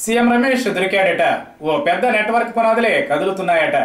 CM Ramesh దొరికాడట ఓ పెద్ద network పునాదులే కదులుతున్నాయట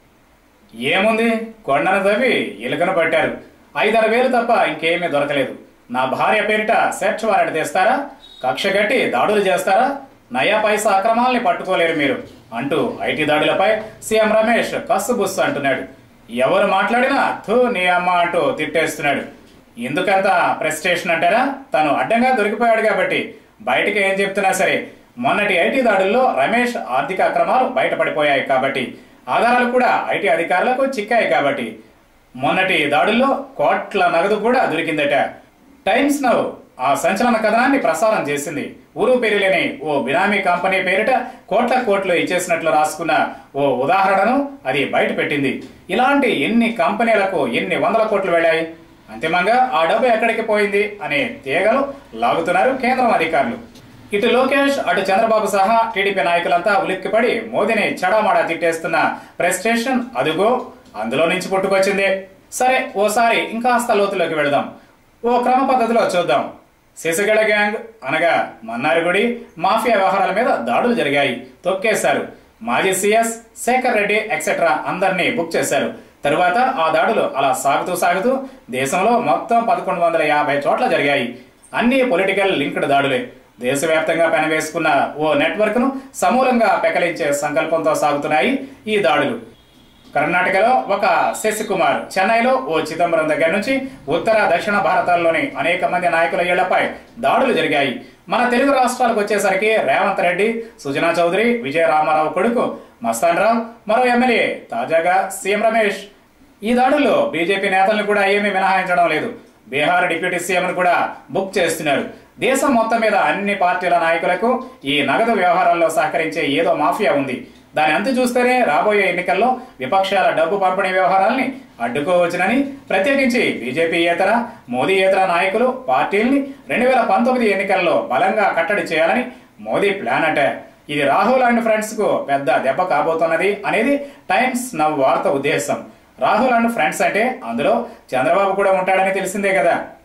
ఏముంది కొండను తవ్వి ఎలుకను పట్టారు ఐదారు వేలు తప్ప ఇంకేమీ దొరకలేదు నా భార్య పేరిట సెర్చ్ వారెంట్ తెస్తారా కక్ష కట్టి దాడులు చేస్తారా నయా పైసా అక్రమాల్ని పట్టుకోలేరు మీరు అంటూ ఐటీ దాడులపై సీఎం రమేష్ కస్సుబుస్సు అంటున్నాడు ఎవరు మాట్లాడినా థూ నీ అమ్మ అంటూ తిట్టేస్తున్నాడు ఎందుకంత ప్రెస్టేషన్ అంటారా తను అడ్డంగా దొరికిపోయాడు కాబట్టి బయటికి ఏం చెప్తున్నా సరే మొన్నటి ఐటీ దాడుల్లో రమేష్ ఆర్థిక అక్రమాలు బయటపడిపోయాయి కాబట్టి ఆధారాలు కూడా ఐటీ అధికారులకు చిక్కాయి కాబట్టి మొన్నటి దాడుల్లో కోట్ల నగదు కూడా దొరికిందట టైమ్స్ నౌ ఆ సంచలన కథనాన్ని ప్రసారం చేసింది ఊరు పేరులేని ఓ బినామీ కంపెనీ పేరిట కోట్ల కోట్లు ఇచ్చేసినట్లు రాసుకున్న ఓ ఉదాహరణను అది బయట పెట్టింది ఇలాంటి ఎన్ని కంపెనీలకు ఎన్ని వందల కోట్లు వెళ్ళాయి అంతిమంగా ఆ డబ్బు ఎక్కడికి పోయింది అనే తీగలు లాగుతున్నారు కేంద్రం అధికారులు ఇటు లోకేష్ అటు చంద్రబాబు సహా టీడీపీ నాయకులంతా ఉలిక్కిపడి మోదీని చెడామాడా తిట్టేస్తున్న ప్రెస్టేషన్ అదుగో అందులో నుంచి పుట్టుకొచ్చింది సరే ఓసారి ఇంకాస్త లోతులోకి వెళదాం ఓ క్రమ పద్ధతిలో చూద్దాం శశిగళ గ్యాంగ్ అనగా మన్నారిగుడి మాఫియా వ్యవహారాల మీద దాడులు జరిగాయి తొక్కేశారు మాజీ సీఎస్ శేఖర్ రెడ్డి ఎక్సెట్రా అందరినీ బుక్ చేశారు తరువాత ఆ దాడులు అలా సాగుతూ సాగుతూ దేశంలో మొత్తం పదకొండు వందల యాభై చోట్ల జరిగాయి అన్ని పొలిటికల్ లింక్డ్ దాడులే దేశవ్యాప్తంగా పెనవేసుకున్న ఓ నెట్వర్క్ ను సమూలంగా పెకలించే సంకల్పంతో సాగుతున్నాయి ఈ దాడులు కర్ణాటకలో ఒక శశికుమార్ చెన్నైలో ఓ చిదంబరం దగ్గర నుంచి ఉత్తర దక్షిణ భారతాల్లోని అనేక మంది నాయకుల ఇళ్లపై దాడులు జరిగాయి మన తెలుగు రాష్ట్రాలకు వచ్చేసరికి రేవంత్ రెడ్డి సుజనా చౌదరి విజయ రామారావు కొడుకు మస్తాన్ రావు మరో ఎమ్మెల్యే తాజాగా సీఎం రమేష్ ఈ దాడుల్లో బీజేపీ నేతలను కూడా ఏమీ మినహాయించడం లేదు బీహార్ డిప్యూటీ సీఎం కూడా బుక్ చేస్తున్నారు దేశం మొత్తం మీద అన్ని పార్టీల నాయకులకు ఈ నగదు వ్యవహారాల్లో సహకరించే ఏదో మాఫియా ఉంది దాని అంతు చూస్తేనే రాబోయే ఎన్నికల్లో విపక్షాల డబ్బు పంపిణీ వ్యవహారాల్ని అడ్డుకోవచ్చునని ప్రత్యేకించి బీజేపీయేతర మోదీయేతర నాయకులు పార్టీల్ని రెండు వేల పంతొమ్మిది ఎన్నికల్లో బలంగా కట్టడి చేయాలని మోదీ ప్లాన్ అట ఇది రాహుల్ అండ్ ఫ్రెండ్స్ కు పెద్ద దెబ్బ కాబోతున్నది అనేది టైమ్స్ నవ్ వార్త ఉద్దేశం రాహుల్ అండ్ ఫ్రెండ్స్ అంటే అందులో చంద్రబాబు కూడా ఉంటాడని తెలిసిందే కదా